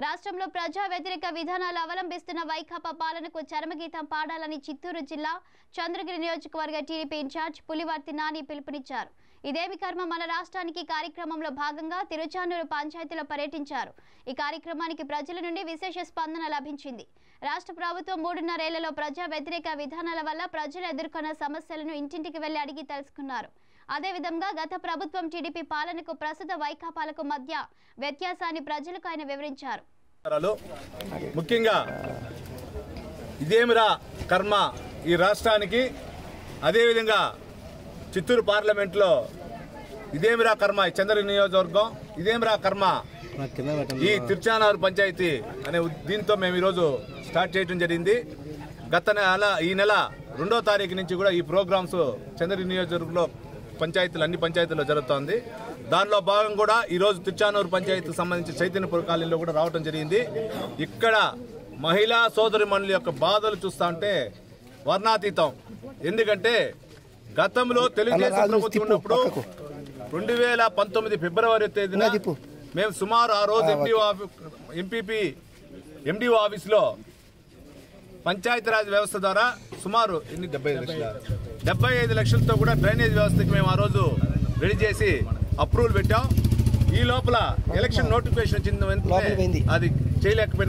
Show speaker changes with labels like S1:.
S1: రాష్ట్రంలో ప్రజా వ్యతిరేక విధానాలు అవలంబిస్తున్న వైకాపా పాలనకు చరమగీతం పాడాలని చిత్తూరు జిల్లా చంద్రగిరి నియోజకవర్గ టీడీపీ ఇన్ఛార్జ్ పులివర్తి నాని పిలుపునిచ్చారు ఇదేమి కర్మ మన రాష్ట్రానికి కార్యక్రమంలో భాగంగా తిరుచానూరు పంచాయతీలో పర్యటించారు ఈ కార్యక్రమానికి ప్రజల నుండి విశేష స్పందన లభించింది రాష్ట్ర ప్రభుత్వం మూడున్నరేళ్లలో ప్రజా వ్యతిరేక విధానాల వల్ల ప్రజలు ఎదుర్కొన్న సమస్యలను ఇంటింటికి వెళ్లి అడిగి తెలుసుకున్నారు అదేవిధంగా గత ప్రభుత్వం టీడీపీ పాలనకు ప్రస్తుత వైకాపాలకు మధ్య వ్యత్యాసాన్ని ప్రజలకు ఆయన వివరించారు
S2: నమస్కారాలు. ముఖ్యంగా ఇదేమిరా కర్మ ఈ రాష్ట్రానికి అదేవిధంగా చిత్తూరు పార్లమెంట్లో ఇదేమిరా కర్మ ఈ చంద్రగిరి నియోజకవర్గం ఇదేమిరా కర్మ ఈ తిరుచానూరు పంచాయతీ అనే ఉద్- దీంతో మేము ఈరోజు స్టార్ట్ చేయడం జరిగింది గత నెల ఈ నెల రెండో తారీఖు నుంచి కూడా ఈ ప్రోగ్రామ్స్ చంద్రగిరి నియోజకవర్గంలో పంచాయతీలు అన్ని పంచాయతీల్లో జరుగుతోంది దానిలో భాగం కూడా ఈరోజు తిరుచానూరు పంచాయతీకి సంబంధించి చైతన్యపుర కాలనీలో కూడా రావడం జరిగింది ఇక్కడ మహిళా సోదరి యొక్క బాధలు చూస్తా ఉంటే వర్ణాతీతం ఎందుకంటే గతంలో తెలుగుదేశం
S3: రాజు,
S2: ప్రభుత్వం
S3: తిప్పు,
S2: ఉన్నప్పుడు
S3: పక్కకు.
S2: రెండు వేల పంతొమ్మిది ఫిబ్రవరి తేదీన
S3: ఇంకా తిప్పు.
S2: మేము సుమారు ఆ రోజు ఎంపీ ఎంపీపీ ఎండిఓ ఆఫీస్లో పంచాయతీరాజ్ వ్యవస్థ ద్వారా సుమారు ఎన్ని డెబ్బై ఐదు లక్షల డెబ్బై ఐదు లక్షలతో కూడా డ్రైనేజ్ వ్యవస్థకి మేము ఆ రోజు రెడీ చేసి అప్రూవల్ పెట్టాం ఈ లోపల ఎలక్షన్ నోటిఫికేషన్ వచ్చింది
S3: లోపలికి
S2: వెంటనే
S3: పోయింది.
S2: అది చేయలేకపోయినా